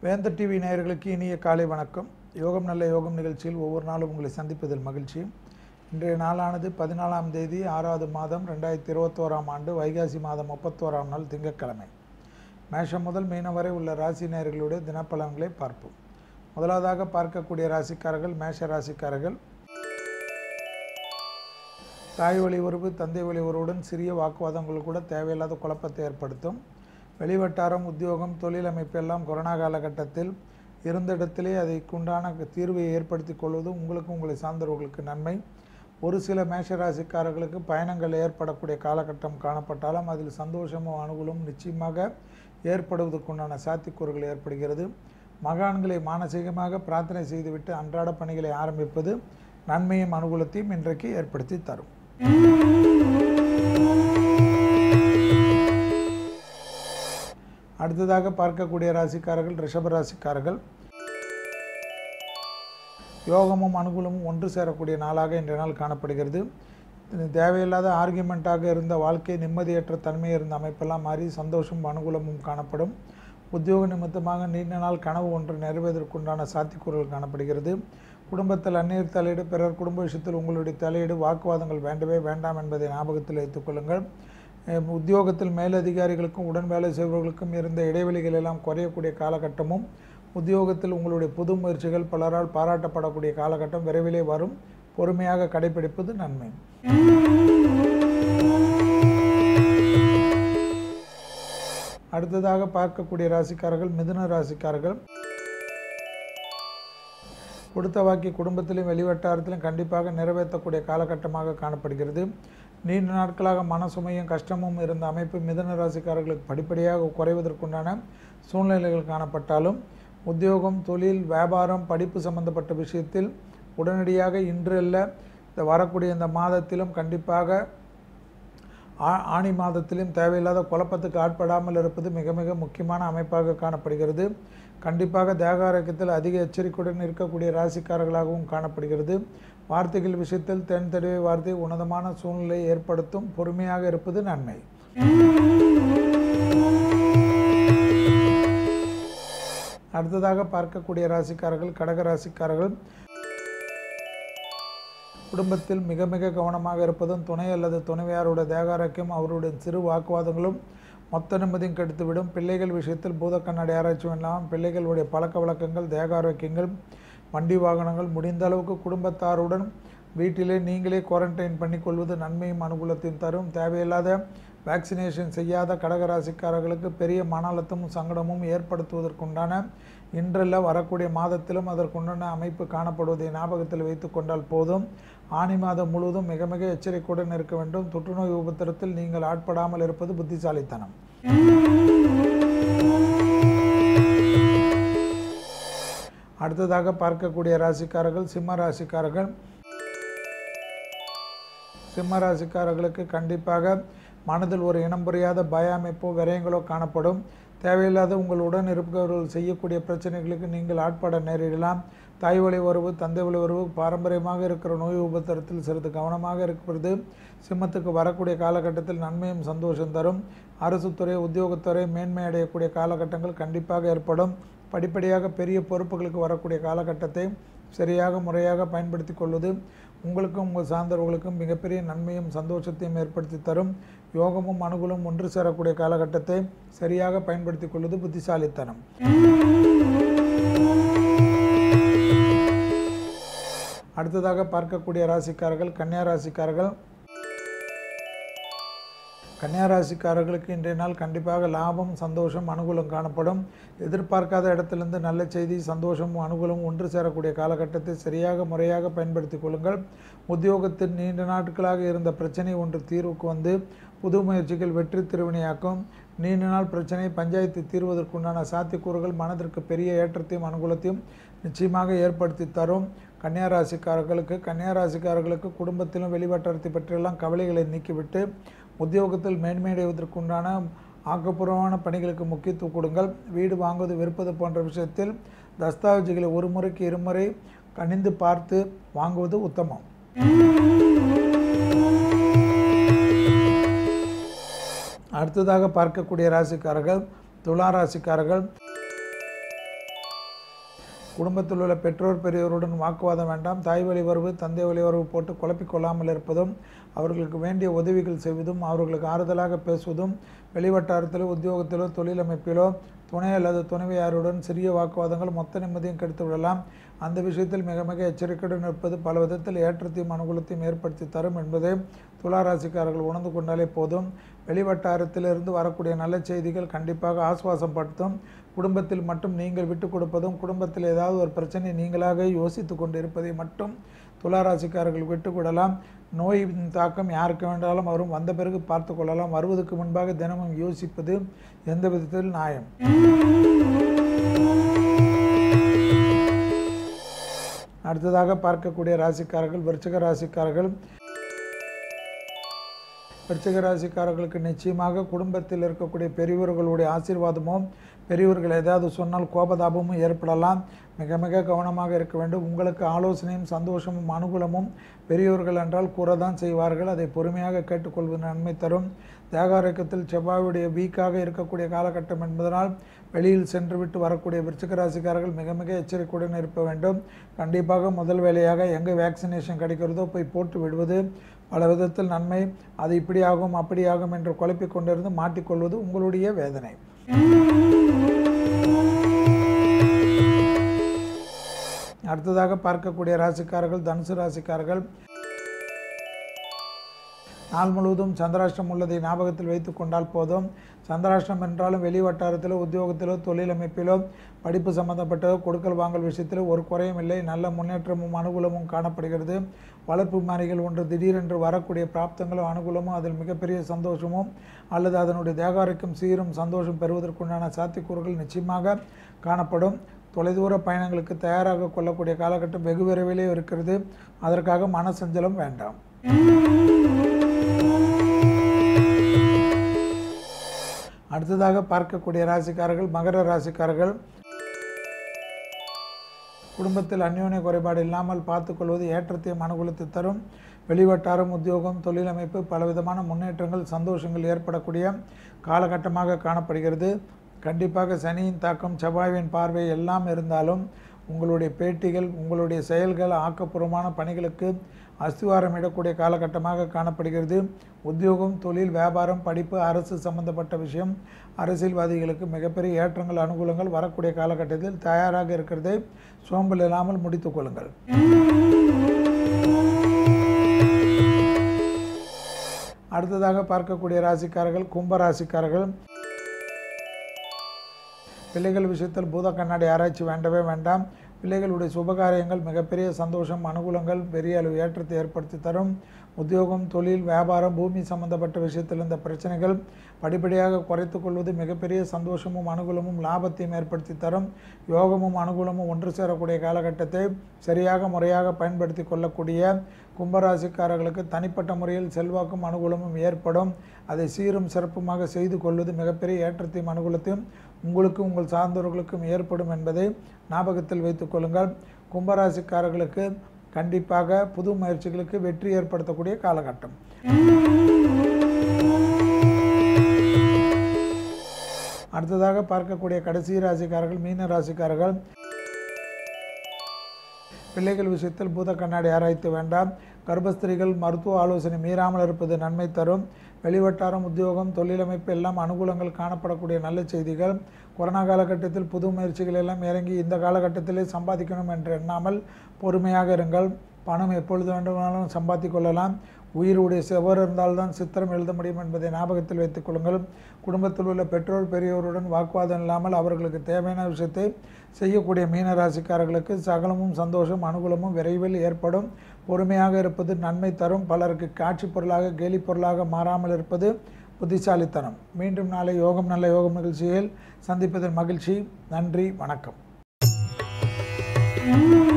வேந்தர் டிவி நேயர்களுக்கு இனிய காலை வணக்கம் யோகம் நல்ல யோகம் நிகழ்ச்சியில் ஒவ்வொரு நாளும் உங்களை சந்திப்பதில் மகிழ்ச்சி இன்றைய நாளானது பதினாலாம் தேதி ஆறாவது மாதம் ரெண்டாயிரத்தி இருபத்தோராம் ஆண்டு வைகாசி மாதம் முப்பத்தோராம் நாள் திங்கட்கிழமை மேஷம் முதல் மீனம் வரை உள்ள ராசி நேயர்களுடைய தினப்பலன்களை பார்ப்போம் முதலாவதாக பார்க்கக்கூடிய ராசிக்காரர்கள் மேஷ ராசிக்காரர்கள் தாய் வழி உறவு தந்தை வழி உறவுடன் சிறிய வாக்குவாதங்கள் கூட தேவையில்லாத குழப்பத்தை ஏற்படுத்தும் வெளிவட்டாரம் உத்தியோகம் தொழில் அமைப்பு எல்லாம் கொரோனா காலகட்டத்தில் இருந்த இடத்திலே அதற்குண்டான தீர்வை ஏற்படுத்தி கொள்வது உங்களுக்கும் உங்களை சார்ந்தவர்களுக்கு நன்மை ஒரு சில மேஷராசிக்காரர்களுக்கு பயணங்கள் ஏற்படக்கூடிய காலகட்டம் காணப்பட்டாலும் அதில் சந்தோஷமும் அனுகூலமும் நிச்சயமாக ஏற்படுவதற்குண்டான சாத்தியக்கூறுகள் ஏற்படுகிறது மகான்களை மானசீகமாக பிரார்த்தனை செய்துவிட்டு அன்றாட பணிகளை ஆரம்பிப்பது நன்மையும் அனுகூலத்தையும் இன்றைக்கு ஏற்படுத்தி தரும் அடுத்ததாக பார்க்கக்கூடிய ராசிக்காரர்கள் ரிஷப ராசிக்காரர்கள் யோகமும் அனுகூலமும் ஒன்று சேரக்கூடிய நாளாக இன்றைய நாள் காணப்படுகிறது இது தேவையில்லாத ஆர்கியூமெண்ட்டாக இருந்த வாழ்க்கை நிம்மதியற்ற தன்மை இருந்த அமைப்பெல்லாம் மாறி சந்தோஷமும் அனுகூலமும் காணப்படும் உத்தியோக நிமித்தமாக நீண்ட நாள் கனவு ஒன்று நிறைவேறுவதற்குண்டான சாத்தியக்கூறுகள் காணப்படுகிறது குடும்பத்தில் அந்நியர் தலையீடு பிறர் குடும்ப விஷயத்தில் உங்களுடைய தலையீடு வாக்குவாதங்கள் வேண்டவே வேண்டாம் என்பதை ஞாபகத்தில் வைத்துக் கொள்ளுங்கள் அஹ் உத்தியோகத்தில் மேலதிகாரிகளுக்கும் உடன் வேலை செய்பவர்களுக்கும் இருந்த இடைவெளிகள் எல்லாம் குறையக்கூடிய காலகட்டமும் உத்தியோகத்தில் உங்களுடைய புது முயற்சிகள் பலரால் பாராட்டப்படக்கூடிய காலகட்டம் விரைவிலே வரும் பொறுமையாக கடைபிடிப்பது நன்மை அடுத்ததாக பார்க்கக்கூடிய ராசிக்காரர்கள் மிதுன ராசிக்காரர்கள் கொடுத்த வாக்கி குடும்பத்திலும் வெளிவட்டாரத்திலும் கண்டிப்பாக நிறைவேற்றக்கூடிய காலகட்டமாக காணப்படுகிறது நீண்ட நாட்களாக மனசுமையும் கஷ்டமும் இருந்த அமைப்பு மிதுன ராசிக்காரர்களுக்கு படிப்படியாக குறைவதற்குண்டான சூழ்நிலைகள் காணப்பட்டாலும் உத்தியோகம் தொழில் வியாபாரம் படிப்பு சம்பந்தப்பட்ட விஷயத்தில் உடனடியாக இன்று அல்ல இந்த வரக்கூடிய இந்த மாதத்திலும் கண்டிப்பாக ஆ- ஆணி மாதத்திலும் தேவையில்லாத குழப்பத்துக்கு ஆட்படாமல் இருப்பது மிக மிக முக்கியமான அமைப்பாக காணப்படுகிறது கண்டிப்பாக தேக ஆரோக்கியத்தில் அதிக எச்சரிக்கையுடன் இருக்கக்கூடிய ராசிக்காரர்களாகவும் காணப்படுகிறது வார்த்தைகள் விஷயத்தில் தென் தெளிவை வார்த்தை உன்னதமான சூழ்நிலையை ஏற்படுத்தும் பொறுமையாக இருப்பது நன்மை அடுத்ததாக பார்க்கக்கூடிய ராசிக்காரர்கள் கடக ராசிக்காரர்கள் குடும்பத்தில் மிக மிக கவனமாக இருப்பதும் துணை அல்லது துணைவியாரோட தேகாரோக்கியம் அவருடைய சிறு வாக்குவாதங்களும் மொத்த நிம்மதியும் கெடுத்துவிடும் பிள்ளைகள் விஷயத்தில் பூத கண்ணாடி ஆராய்ச்சி வேண்டாம் பிள்ளைகளுடைய பழக்க வழக்கங்கள் தேகாரோக்கியங்கள் வண்டி வாகனங்கள் முடிந்த அளவுக்கு குடும்பத்தாருடன் வீட்டிலே நீங்களே குவாரண்டைன் பண்ணிக்கொள்வது நன்மையும் அனுகூலத்தையும் தரும் தேவையில்லாத வேக்சினேஷன் செய்யாத கடகராசிக்காரர்களுக்கு பெரிய மன அழுத்தமும் சங்கடமும் ஏற்படுத்துவதற்குண்டான இன்றல்ல வரக்கூடிய மாதத்திலும் அதற்குண்டான அமைப்பு காணப்படுவதை ஞாபகத்தில் வைத்துக் கொண்டால் போதும் ஆணி மாதம் முழுவதும் மிக மிக எச்சரிக்கையுடன் இருக்க வேண்டும் தொற்றுநோய் உபத்திரத்தில் நீங்கள் ஆட்படாமல் இருப்பது புத்திசாலித்தனம் அடுத்ததாக பார்க்கக்கூடிய ராசிக்காரர்கள் சிம்ம ராசிக்காரர்கள் சிம்ம ராசிக்காரர்களுக்கு கண்டிப்பாக மனதில் ஒரு இனம் புரியாத பய அமைப்போ விரயங்களோ காணப்படும் தேவையில்லாத உங்களுடன் இருப்பவர்கள் செய்யக்கூடிய பிரச்சனைகளுக்கு நீங்கள் ஆட்பட நேரிடலாம் தாய் வழி உறவு தந்தை வழி உறவு பாரம்பரியமாக இருக்கிற நோய் உபத்திரத்தில் சிறிது கவனமாக இருக்கிறது சிம்மத்துக்கு வரக்கூடிய காலகட்டத்தில் நன்மையும் சந்தோஷம் தரும் அரசு துறை உத்தியோகத்துறை மேன்மை அடையக்கூடிய காலகட்டங்கள் கண்டிப்பாக ஏற்படும் படிப்படியாக பெரிய பொறுப்புகளுக்கு வரக்கூடிய காலகட்டத்தை சரியாக முறையாக பயன்படுத்தி கொள்வது உங்களுக்கும் உங்கள் சார்ந்தவர்களுக்கும் மிகப்பெரிய நன்மையும் சந்தோஷத்தையும் ஏற்படுத்தி தரும் யோகமும் அனுகூலமும் ஒன்று சேரக்கூடிய காலகட்டத்தை சரியாக பயன்படுத்தி கொள்வது புத்திசாலித்தனம் அடுத்ததாக பார்க்கக்கூடிய ராசிக்காரர்கள் கன்னியா ராசிக்காரர்கள் கன்னியா ராசிக்காரர்களுக்கு இன்றைய நாள் கண்டிப்பாக லாபம் சந்தோஷம் அனுகூலம் காணப்படும் எதிர்பார்க்காத இடத்திலிருந்து நல்ல செய்தி சந்தோஷமும் அனுகூலமும் ஒன்று சேரக்கூடிய காலகட்டத்தை சரியாக முறையாக பயன்படுத்திக் கொள்ளுங்கள் உத்தியோகத்தில் நீண்ட நாட்களாக இருந்த பிரச்சனை ஒன்று தீர்வுக்கு வந்து புது முயற்சிகள் வெற்றி திருவினையாக்கும் நீண்ட நாள் பிரச்சனை பஞ்சாயத்து தீர்வதற்குண்டான சாத்தியக்கூறுகள் மனதிற்கு பெரிய ஏற்றத்தையும் அனுகூலத்தையும் நிச்சயமாக ஏற்படுத்தி தரும் கன்னியா ராசிக்காரர்களுக்கு கன்னியா ராசிக்காரர்களுக்கு குடும்பத்திலும் வெளிவட்டாரத்தை பற்றியெல்லாம் கவலைகளை நீக்கிவிட்டு உத்தியோகத்தில் மேன்மையடைவதற்குண்டான ஆக்கப்பூர்வமான பணிகளுக்கு முக்கியத்துவம் கொடுங்கள் வீடு வாங்குவது விற்பது போன்ற விஷயத்தில் தஸ்தாவேஜுகளை ஒரு முறைக்கு இருமுறை கணிந்து பார்த்து வாங்குவது உத்தமம் அடுத்ததாக பார்க்கக்கூடிய ராசிக்காரர்கள் துலா ராசிக்காரர்கள் குடும்பத்தில் உள்ள பெற்றோர் பெரியவருடன் வாக்குவாதம் வேண்டாம் தாய் வழி வரவு தந்தை வழி வரவு போட்டு குழப்பிக் கொள்ளாமல் இருப்பதும் அவர்களுக்கு வேண்டிய உதவிகள் செய்வதும் அவர்களுக்கு ஆறுதலாக பேசுவதும் வெளிவட்டாரத்திலோ உத்தியோகத்திலோ தொழிலமைப்பிலோ துணை அல்லது துணைவியாருடன் சிறிய வாக்குவாதங்கள் மொத்த நிம்மதியும் கெடுத்து விடலாம் அந்த விஷயத்தில் மிக மிக எச்சரிக்கையுடன் இருப்பது பல விதத்தில் ஏற்றத்தையும் அனுகூலத்தையும் ஏற்படுத்தி தரும் என்பதை துளாராசிக்காரர்கள் உணர்ந்து கொண்டாலே போதும் வெளிவட்டாரத்திலிருந்து வரக்கூடிய நல்ல செய்திகள் கண்டிப்பாக ஆசுவாசப்படுத்தும் குடும்பத்தில் மட்டும் நீங்கள் விட்டு கொடுப்பதும் குடும்பத்தில் ஏதாவது ஒரு பிரச்சனை நீங்களாக யோசித்து கொண்டு இருப்பதை மட்டும் துளாராசிக்காரர்கள் விட்டு கொள்ளலாம் நோயின் தாக்கம் யாருக்கு வேண்டாலும் வரும் வந்த பிறகு பார்த்து கொள்ளலாம் வருவதற்கு முன்பாக தினமும் யோசிப்பது எந்த விதத்தில் நியாயம் அடுத்ததாக பார்க்கக்கூடிய ராசிக்காரர்கள் விருச்சிக ராசிக்காரர்கள் விருச்சிக ராசிக்காரர்களுக்கு நிச்சயமாக குடும்பத்தில் இருக்கக்கூடிய பெரியவர்களுடைய ஆசீர்வாதமோ பெரியவர்கள் ஏதாவது சொன்னால் கோபதாபமும் ஏற்படலாம் மிக மிக கவனமாக இருக்க வேண்டும் உங்களுக்கு ஆலோசனையும் சந்தோஷமும் அனுகூலமும் பெரியவர்கள் என்றால் கூறதான் செய்வார்கள் அதை பொறுமையாக கேட்டுக்கொள்வது நன்மை தரும் தேகாரக்கத்தில் செவ்வாயுடைய வீக்காக இருக்கக்கூடிய காலகட்டம் என்பதனால் வெளியில் சென்று விட்டு வரக்கூடிய விருச்சிக ராசிக்காரர்கள் மிக மிக எச்சரிக்கையுடன் இருக்க வேண்டும் கண்டிப்பாக முதல் வேலையாக எங்கே வேக்சினேஷன் கிடைக்கிறதோ போய் போட்டு விடுவது பல விதத்தில் நன்மை அது இப்படி ஆகும் அப்படி ஆகும் என்று குழப்பிக் கொண்டிருந்து மாட்டிக்கொள்வது உங்களுடைய வேதனை அடுத்ததாக பார்க்கக்கூடிய ராசிக்காரர்கள் தனுசு ராசிக்காரர்கள் நாள் முழுவதும் சந்திராஷ்டிரம் உள்ளதை ஞாபகத்தில் வைத்து கொண்டால் போதும் சந்திராஷ்டிரம் என்றாலும் வெளி வட்டாரத்திலோ உத்தியோகத்திலோ தொழில் அமைப்பிலோ படிப்பு சம்பந்தப்பட்ட கொடுக்கல் வாங்கல் விஷயத்தில் ஒரு குறையும் இல்லை நல்ல முன்னேற்றமும் அனுகூலமும் காணப்படுகிறது வளர்ப்பு மாறிகள் ஒன்று திடீரென்று வரக்கூடிய பிராப்தங்களும் அனுகூலமும் அதில் மிகப்பெரிய சந்தோஷமும் அல்லது அதனுடைய தேகாரிக்கும் சீரும் சந்தோஷம் பெறுவதற்குண்டான சாத்தியக்கூறுகள் நிச்சயமாக காணப்படும் தொலைதூர பயணங்களுக்கு தயாராக கொள்ளக்கூடிய காலகட்டம் வெகு விரைவிலே இருக்கிறது அதற்காக மனசஞ்சலம் வேண்டாம் அடுத்ததாக பார்க்கக்கூடிய ராசிக்காரர்கள் மகர ராசிக்காரர்கள் குடும்பத்தில் அந்யோன்ய குறைபாடு இல்லாமல் பார்த்துக்கொள்வது ஏற்றத்தையும் அனுகூலத்தை தரும் வெளிவட்டாரம் உத்தியோகம் தொழிலமைப்பு பலவிதமான முன்னேற்றங்கள் சந்தோஷங்கள் ஏற்படக்கூடிய காலகட்டமாக காணப்படுகிறது கண்டிப்பாக சனியின் தாக்கம் செவ்வாயின் பார்வை எல்லாம் இருந்தாலும் உங்களுடைய பேட்டிகள் உங்களுடைய செயல்கள் ஆக்கப்பூர்வமான பணிகளுக்கு அஸ்திவாரம் இடக்கூடிய காலகட்டமாக காணப்படுகிறது உத்தியோகம் தொழில் வியாபாரம் படிப்பு அரசு சம்பந்தப்பட்ட விஷயம் அரசியல்வாதிகளுக்கு மிகப்பெரிய ஏற்றங்கள் அனுகூலங்கள் வரக்கூடிய காலகட்டத்தில் தயாராக இருக்கிறதை சோம்பல் இல்லாமல் முடித்துக் கொள்ளுங்கள் அடுத்ததாக பார்க்கக்கூடிய ராசிக்காரர்கள் கும்ப ராசிக்காரர்கள் பிள்ளைகள் விஷயத்தில் பூத கண்ணாடி ஆராய்ச்சி வேண்டவே வேண்டாம் பிள்ளைகளுடைய சுபகாரியங்கள் மிகப்பெரிய சந்தோஷம் அனுகூலங்கள் பெரிய அளவு ஏற்றத்தை ஏற்படுத்தி தரும் உத்தியோகம் தொழில் வியாபாரம் பூமி சம்பந்தப்பட்ட விஷயத்தில் இந்த பிரச்சனைகள் படிப்படியாக குறைத்து கொள்வது மிகப்பெரிய சந்தோஷமும் அனுகூலமும் லாபத்தையும் ஏற்படுத்தி தரும் யோகமும் அனுகூலமும் ஒன்று சேரக்கூடிய காலகட்டத்தை சரியாக முறையாக பயன்படுத்தி கொள்ளக்கூடிய கும்பராசிக்காரர்களுக்கு தனிப்பட்ட முறையில் செல்வாக்கும் அனுகூலமும் ஏற்படும் அதை சீரும் சிறப்புமாக செய்து கொள்வது மிகப்பெரிய ஏற்றத்தையும் அனுகூலத்தையும் உங்களுக்கும் உங்கள் சார்ந்தவர்களுக்கும் ஏற்படும் என்பதை ஞாபகத்தில் வைத்துக் கொள்ளுங்கள் கும்பராசிக்காரர்களுக்கு கண்டிப்பாக புது முயற்சிகளுக்கு வெற்றி ஏற்படுத்தக்கூடிய காலகட்டம் அடுத்ததாக பார்க்கக்கூடிய கடைசி ராசிக்காரர்கள் மீன ராசிக்காரர்கள் பிள்ளைகள் விஷயத்தில் பூத கண்ணாடி ஆராய்த்து வேண்டாம் கர்ப்பஸ்திரிகள் மருத்துவ ஆலோசனை மீறாமல் இருப்பது நன்மை தரும் வெளிவட்டாரம் உத்தியோகம் தொழிலமைப்பு எல்லாம் அனுகூலங்கள் காணப்படக்கூடிய நல்ல செய்திகள் கொரோனா காலகட்டத்தில் புது முயற்சிகள் எல்லாம் இறங்கி இந்த காலகட்டத்திலே சம்பாதிக்கணும் என்று எண்ணாமல் பொறுமையாக இருங்கள் பணம் எப்பொழுது வேண்டுமானாலும் சம்பாதி கொள்ளலாம் உயிருடைய செவர் இருந்தால்தான் சித்திரம் எழுத முடியும் என்பதை ஞாபகத்தில் வைத்துக் கொள்ளுங்கள் குடும்பத்தில் உள்ள பெற்றோர் பெரியோருடன் வாக்குவாதம் இல்லாமல் அவர்களுக்கு தேவையான விஷயத்தை செய்யக்கூடிய மீன ராசிக்காரர்களுக்கு சகலமும் சந்தோஷம் அனுகூலமும் விரைவில் ஏற்படும் பொறுமையாக இருப்பது நன்மை தரும் பலருக்கு காட்சி பொருளாக கேலி பொருளாக மாறாமல் இருப்பது புத்திசாலித்தனம் மீண்டும் நாளை யோகம் நல்ல யோகம் நிகழ்ச்சியில் சந்திப்பதில் மகிழ்ச்சி நன்றி வணக்கம்